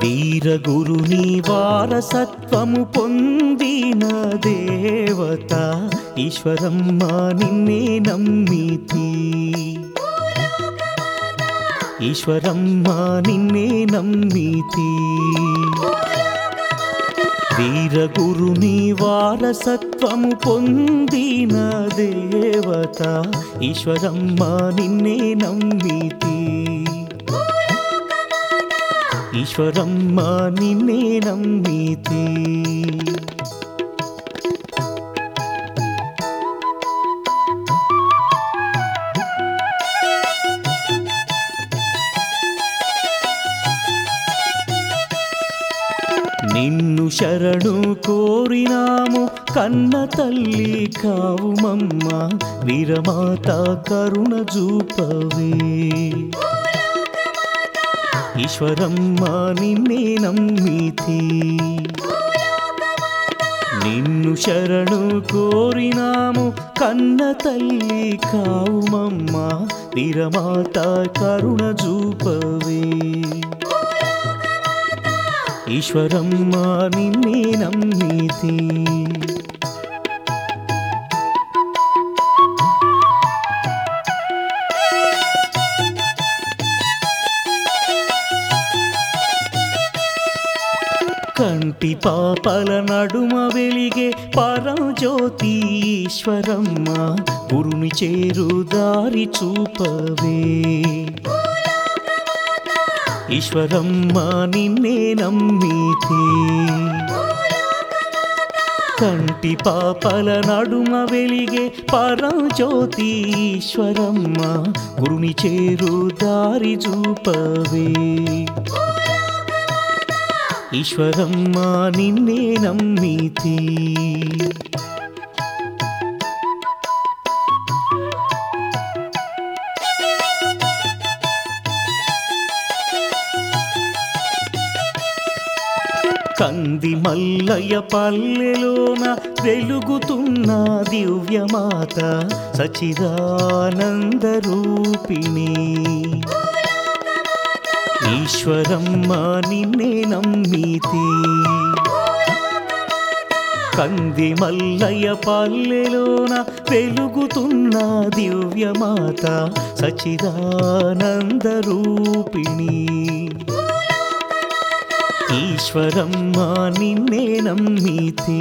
వీరగురుని వారసత్వము పొందిన దేవత ఈశ్వరమ్మ నిన్నే నమ్మితి ఈశ్వరమ్మ నిన్నే నమ్మితి వీరగురుని వారసత్వము పొందిన దేవత ఈశ్వరమ్మ నిన్నే నమ్మితి ఈశ్వరమ్మ నిన్నే నమ్మితి నిన్ను శరణు కోరినాము కన్న తల్లి కావుమమ్మ వీరమాత కరుణ చూపవే ఈశ్వరమ్మ నిన్నే నమ్మితి నిన్ను శరణు కోరినాము కన్న తల్లి కావుమమ్మ వీరమాత కరుణ చూపవే ఈశ్వరమ్మ నిన్నే నమ్మితి కంటి పాపల నడుమ వెలిగే పరజ్యోతి ఈశ్వరమ్మ గురుని చేరు దారి చూపవే ఈశ్వరమ్మ నిన్నే నమ్మితి కంటి పాపల నడుమ వెలిగే పరజ్యోతి ఈశ్వరమ్మ గురుని చేరు దారి చూపవే ఈశ్వరమ్మ నిన్నే నమ్మితి కంది మల్లయ్య పల్లెలోన వెలుగుతున్న దివ్యమాత సచిదానంద రూపిణి ఈశ్వరమ్మ నిన్నే నమ్మితి కంది మల్లయ్య పల్లెలోన వెలుగుతున్న దివ్యమాత సచిదానంద రూపిణి ఈశ్వరమ్మ నిన్నే నమ్మితి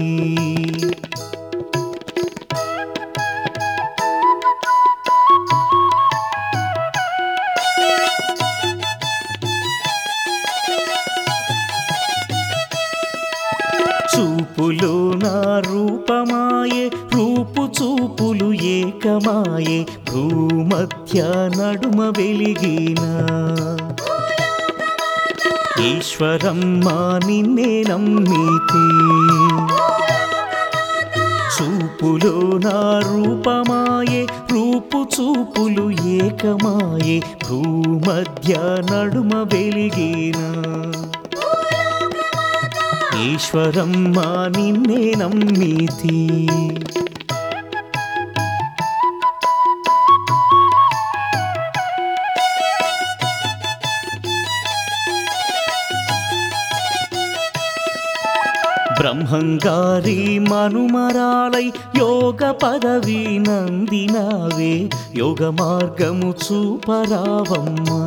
చూపులో నా రూపమాయే రూపు చూపులు ఏకమాయే భూమధ్య నడుమ వెలిగిన ఈశ్వరమ్మ నిన్నే నమ్మితి చూపులో నా రూపమాయే రూపు చూపులు ఏకమాయే భూమధ్య నడుమ వెలిగిన ఈశ్వరమ్మ నిన్నే నమ్మితి బ్రహ్మంగారి మనుమరాలై యోగ పదవి నందినావే యోగ మార్గము చూపరావమ్మా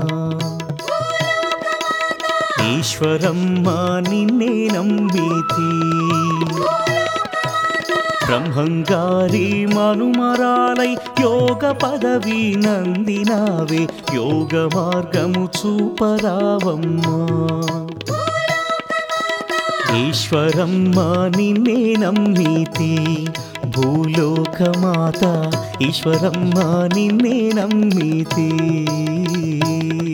ఈశ్వరమ్మ నిన్నే నమ్మితి బ్రహ్మంగారి మనుమరాలై యోగ పదవి నందినావే యోగ మార్గము చూపరావమ్మా ఈశ్వరమ్మ నిన్నే నమ్మితి భూలోకమాత ఈశ్వరమ్మ నిన్నే నమ్మితి